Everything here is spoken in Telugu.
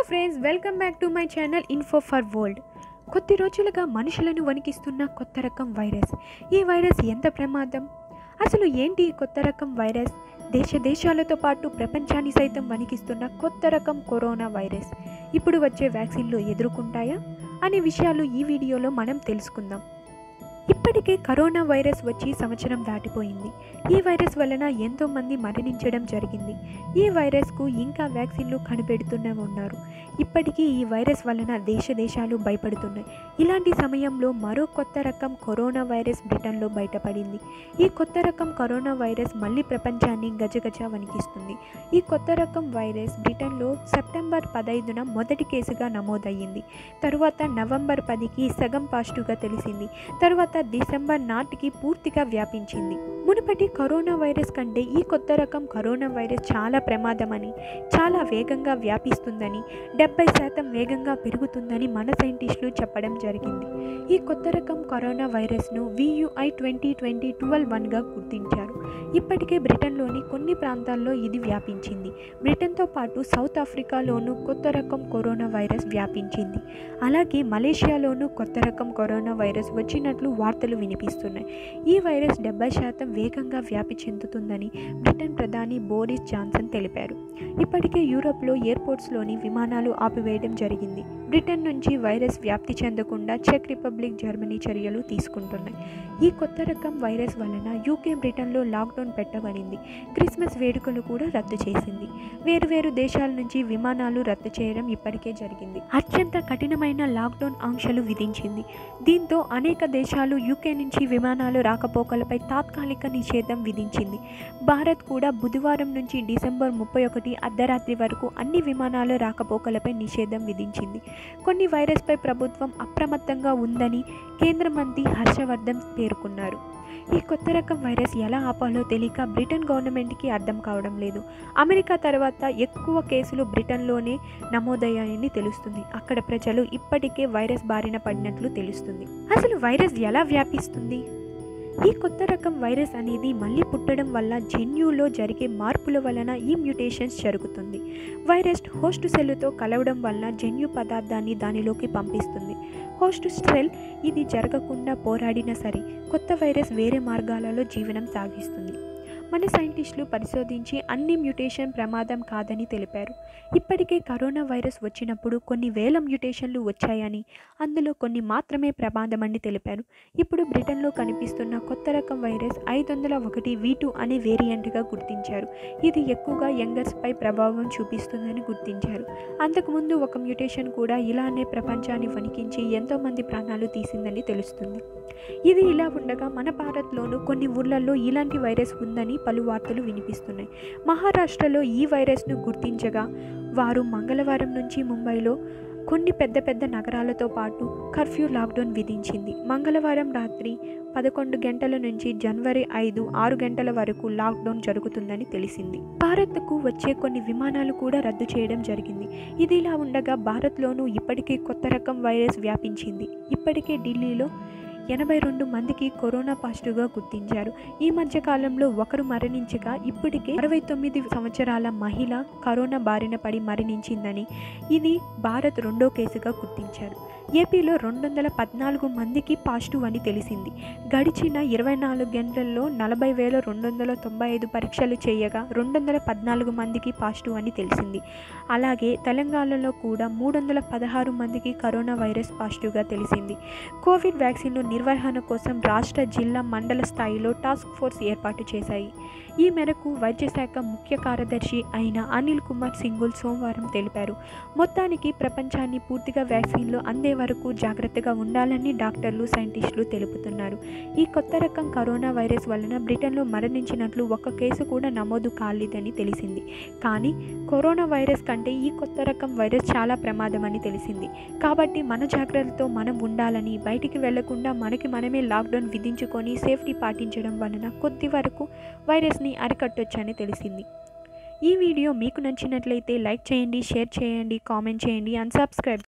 friends welcome back to my channel info for world కొద్ది రోజులుగా మనుషులను వణికిస్తున్న కొత్త రకం వైరస్ ఈ వైరస్ ఎంత ప్రమాదం అసలు ఏంటి ఈ కొత్త రకం వైరస్ దేశ దేశాలతో పాటు ప్రపంచాన్ని సైతం వణికిస్తున్న కొత్త రకం కరోనా వైరస్ ఇప్పుడు వచ్చే వ్యాక్సిన్లు ఎదుర్కొంటాయా అనే విషయాలు ఈ వీడియోలో మనం తెలుసుకుందాం ఇప్పటికే కరోనా వైరస్ వచ్చి సంవత్సరం దాటిపోయింది ఈ వైరస్ వలన ఎంతో మంది మరణించడం జరిగింది ఈ వైరస్కు ఇంకా వ్యాక్సిన్లు కనిపెడుతూనే ఉన్నారు ఇప్పటికీ ఈ వైరస్ వలన దేశ దేశాలు భయపడుతున్నాయి ఇలాంటి సమయంలో మరో కొత్త రకం కరోనా వైరస్ బ్రిటన్లో బయటపడింది ఈ కొత్త రకం కరోనా వైరస్ మళ్ళీ ప్రపంచాన్ని గజగజ వణికిస్తుంది ఈ కొత్త రకం వైరస్ బ్రిటన్లో సెప్టెంబర్ పదైదున మొదటి కేసుగా నమోదయ్యింది తరువాత నవంబర్ పదికి సగం పాజిటివ్గా తెలిసింది తరువాత డిసెంబర్ నాటికి పూర్తిగా వ్యాపించింది మునుపటి కరోనా వైరస్ కంటే ఈ కొత్త రకం కరోనా వైరస్ చాలా ప్రమాదమని చాలా వేగంగా వ్యాపిస్తుందని డెబ్బై శాతం వేగంగా పెరుగుతుందని మన సైంటిస్టులు చెప్పడం జరిగింది ఈ కొత్త రకం కరోనా వైరస్ను వియుఐ ట్వంటీ ట్వంటీ ట్వెల్వ్ వన్గా గుర్తించారు ఇప్పటికే బ్రిటన్లోని కొన్ని ప్రాంతాల్లో ఇది వ్యాపించింది బ్రిటన్తో పాటు సౌత్ ఆఫ్రికాలోనూ కొత్త రకం కరోనా వైరస్ వ్యాపించింది అలాగే మలేషియాలోనూ కొత్త రకం కరోనా వైరస్ వచ్చినట్లు వార్తలు వినిపిస్తున్నాయి ఈ వైరస్ డెబ్బై శాతం వేగంగా వ్యాపి చెందుతుందని బ్రిటన్ ప్రధాని బోరిస్ జాన్సన్ తెలిపారు ఇప్పటికే యూరోప్లో ఎయిర్పోర్ట్స్లోని విమానాలు ఆపివేయడం జరిగింది బ్రిటన్ నుంచి వైరస్ వ్యాప్తి చెందకుండా చెక్ రిపబ్లిక్ జర్మనీ చర్యలు తీసుకుంటున్నాయి ఈ కొత్త రకం వైరస్ వలన యూకే బ్రిటన్లో లాక్డౌన్ పెట్టబడింది క్రిస్మస్ వేడుకలు కూడా రద్దు చేసింది వేరువేరు దేశాల నుంచి విమానాలు రద్దు చేయడం ఇప్పటికే జరిగింది అత్యంత కఠినమైన లాక్డౌన్ ఆంక్షలు విధించింది దీంతో అనేక దేశాలు యూకే నుంచి విమానాలు రాకపోకలపై తాత్కాలిక నిషేధం విధించింది భారత్ కూడా బుధవారం నుంచి డిసెంబర్ ముప్పై ఒకటి అర్ధరాత్రి వరకు అన్ని విమానాల రాకపోకలపై నిషేధం విధించింది కొన్ని వైరస్పై ప్రభుత్వం అప్రమత్తంగా ఉందని కేంద్ర మంత్రి హర్షవర్ధన్ పేర్కొన్నారు ఈ కొత్త రకం వైరస్ ఎలా ఆపాలో తెలియక బ్రిటన్ గవర్నమెంట్కి అర్థం కావడం లేదు అమెరికా తర్వాత ఎక్కువ కేసులు బ్రిటన్లోనే నమోదయ్యాయని తెలుస్తుంది అక్కడ ప్రజలు ఇప్పటికే వైరస్ బారిన పడినట్లు తెలుస్తుంది అసలు వైరస్ ఎలా వ్యాపిస్తుంది ఈ కొత్త రకం వైరస్ అనేది మళ్ళీ పుట్టడం వల్ల జన్యులో జరిగే మార్పుల వలన ఈ మ్యూటేషన్స్ జరుగుతుంది వైరస్ హోస్ట్ సెల్తో కలవడం వలన జన్యు పదార్థాన్ని దానిలోకి పంపిస్తుంది హోస్ట్ సెల్ ఇది జరగకుండా పోరాడినా సరే కొత్త వైరస్ వేరే మార్గాలలో జీవనం సాగిస్తుంది మన సైంటిస్టులు పరిశోధించి అన్ని మ్యూటేషన్ ప్రమాదం కాదని తెలిపారు ఇప్పటికే కరోనా వైరస్ వచ్చినప్పుడు కొన్ని వేల మ్యూటేషన్లు వచ్చాయని అందులో కొన్ని మాత్రమే ప్రమాదమని తెలిపారు ఇప్పుడు బ్రిటన్లో కనిపిస్తున్న కొత్త రకం వైరస్ ఐదు వందల ఒకటి వి టూ అనే వేరియంట్గా గుర్తించారు ఇది ఎక్కువగా యంగర్స్పై ప్రభావం చూపిస్తుందని గుర్తించారు అంతకుముందు ఒక మ్యూటేషన్ కూడా ఇలానే ప్రపంచాన్ని వణికించి ఎంతోమంది ప్రాణాలు తీసిందని తెలుస్తుంది ఇది ఇలా ఉండగా మన భారత్లోనూ కొన్ని ఊర్లలో ఇలాంటి వైరస్ ఉందని పలు వార్తలు వినిపిస్తున్నాయి మహారాష్ట్రలో ఈ వైరస్ను గుర్తించగా వారు మంగళవారం నుంచి ముంబైలో కొన్ని పెద్ద పెద్ద నగరాలతో పాటు కర్ఫ్యూ లాక్డౌన్ విధించింది మంగళవారం రాత్రి పదకొండు గంటల నుంచి జనవరి ఐదు ఆరు గంటల వరకు లాక్డౌన్ జరుగుతుందని తెలిసింది భారత్కు వచ్చే కొన్ని విమానాలు కూడా రద్దు చేయడం జరిగింది ఇది ఇలా ఉండగా భారత్లోనూ ఇప్పటికే కొత్త రకం వైరస్ వ్యాపించింది ఇప్పటికే ఢిల్లీలో ఎనభై రెండు మందికి కరోనా పాజిటివ్గా గుర్తించారు ఈ మధ్య కాలంలో ఒకరు మరణించగా ఇప్పటికే అరవై తొమ్మిది సంవత్సరాల మహిళ కరోనా బారిన పడి మరణించిందని ఇది భారత్ రెండో కేసుగా గుర్తించారు ఏపీలో రెండు వందల పద్నాలుగు మందికి పాజిటివ్ అని తెలిసింది గడిచిన ఇరవై నాలుగు గంటల్లో నలభై వేల రెండు వందల తొంభై ఐదు పరీక్షలు చేయగా రెండు వందల పద్నాలుగు మందికి పాజిటివ్ అని తెలిసింది అలాగే తెలంగాణలో కూడా మూడు వందల పదహారు మందికి కరోనా వైరస్ పాజిటివ్గా తెలిసింది కోవిడ్ వ్యాక్సిన్లు నిర్వహణ కోసం రాష్ట్ర జిల్లా మండల స్థాయిలో టాస్క్ ఫోర్స్ ఏర్పాటు చేశాయి ఈ మేరకు వైద్య శాఖ ముఖ్య కార్యదర్శి అయిన అనిల్ కుమార్ సింగుల్ సోమవారం తెలిపారు మొత్తానికి ప్రపంచాన్ని పూర్తిగా వ్యాక్సిన్లు అందే వరకు జాగ్రత్తగా ఉండాలని డాక్టర్లు సైంటిస్టులు తెలుపుతున్నారు ఈ కొత్త రకం కరోనా వైరస్ వలన బ్రిటన్లో మరణించినట్లు ఒక్క కేసు కూడా నమోదు కాలేదని తెలిసింది కానీ కరోనా వైరస్ కంటే ఈ కొత్త రకం వైరస్ చాలా ప్రమాదమని తెలిసింది కాబట్టి మన జాగ్రత్తతో మనం ఉండాలని బయటికి వెళ్లకుండా మనకి మనమే లాక్డౌన్ విధించుకొని సేఫ్టీ పాటించడం వలన కొద్ది వరకు వైరస్ని అరికట్టొచ్చని తెలిసింది ఈ వీడియో మీకు నచ్చినట్లయితే లైక్ చేయండి షేర్ చేయండి కామెంట్ చేయండి అండ్ సబ్స్క్రైబ్